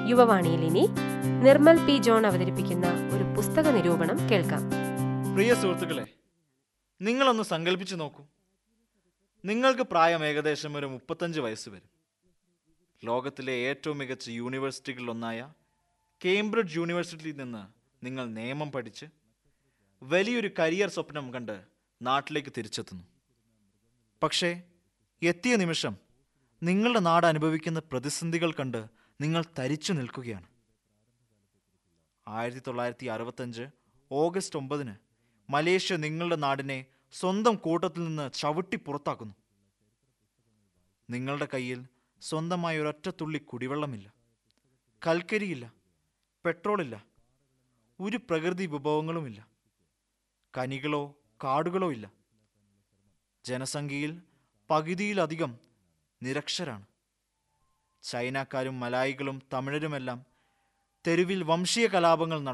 യുവവാണിയിൽ ഇനി Nirmal P John അവതരിപ്പിക്കുന്ന ഒരു പുസ്തക നിരൂപണം കേൾക്കാം പ്രിയ സുഹൃത്തുക്കളെ നിങ്ങളൊന്ന് സങ്കല്പിച്ചു നോക്കൂ നിങ്ങൾക്ക് പ്രായം ഏകദേശം ഒരു മുപ്പത്തഞ്ച് വയസ്സ് വരും ലോകത്തിലെ ഏറ്റവും മികച്ച യൂണിവേഴ്സിറ്റികളിലൊന്നായ കേംബ്രിഡ്ജ് യൂണിവേഴ്സിറ്റിയിൽ നിന്ന് നിങ്ങൾ നിയമം പഠിച്ച് വലിയൊരു കരിയർ സ്വപ്നം കണ്ട് നാട്ടിലേക്ക് തിരിച്ചെത്തുന്നു പക്ഷേ എത്തിയ നിമിഷം നിങ്ങളുടെ നാട് അനുഭവിക്കുന്ന പ്രതിസന്ധികൾ കണ്ട് നിങ്ങൾ തരിച്ചു നിൽക്കുകയാണ് ആയിരത്തി തൊള്ളായിരത്തി അറുപത്തഞ്ച് ഓഗസ്റ്റ് ഒമ്പതിന് മലേഷ്യ നിങ്ങളുടെ നാടിനെ സ്വന്തം കൂട്ടത്തിൽ നിന്ന് ചവിട്ടി പുറത്താക്കുന്നു നിങ്ങളുടെ കയ്യിൽ സ്വന്തമായ ഒരൊറ്റ തുള്ളി കുടിവെള്ളമില്ല കൽക്കരിയില്ല പെട്രോളില്ല ഒരു പ്രകൃതി വിഭവങ്ങളുമില്ല കനികളോ കാടുകളോ ഇല്ല ജനസംഖ്യയിൽ പകുതിയിലധികം നിരക്ഷരാണ് ചൈനക്കാരും മലായികളും തമിഴരുമെല്ലാം തെരുവിൽ വംശീയ കലാപങ്ങൾ നടത്തുന്നു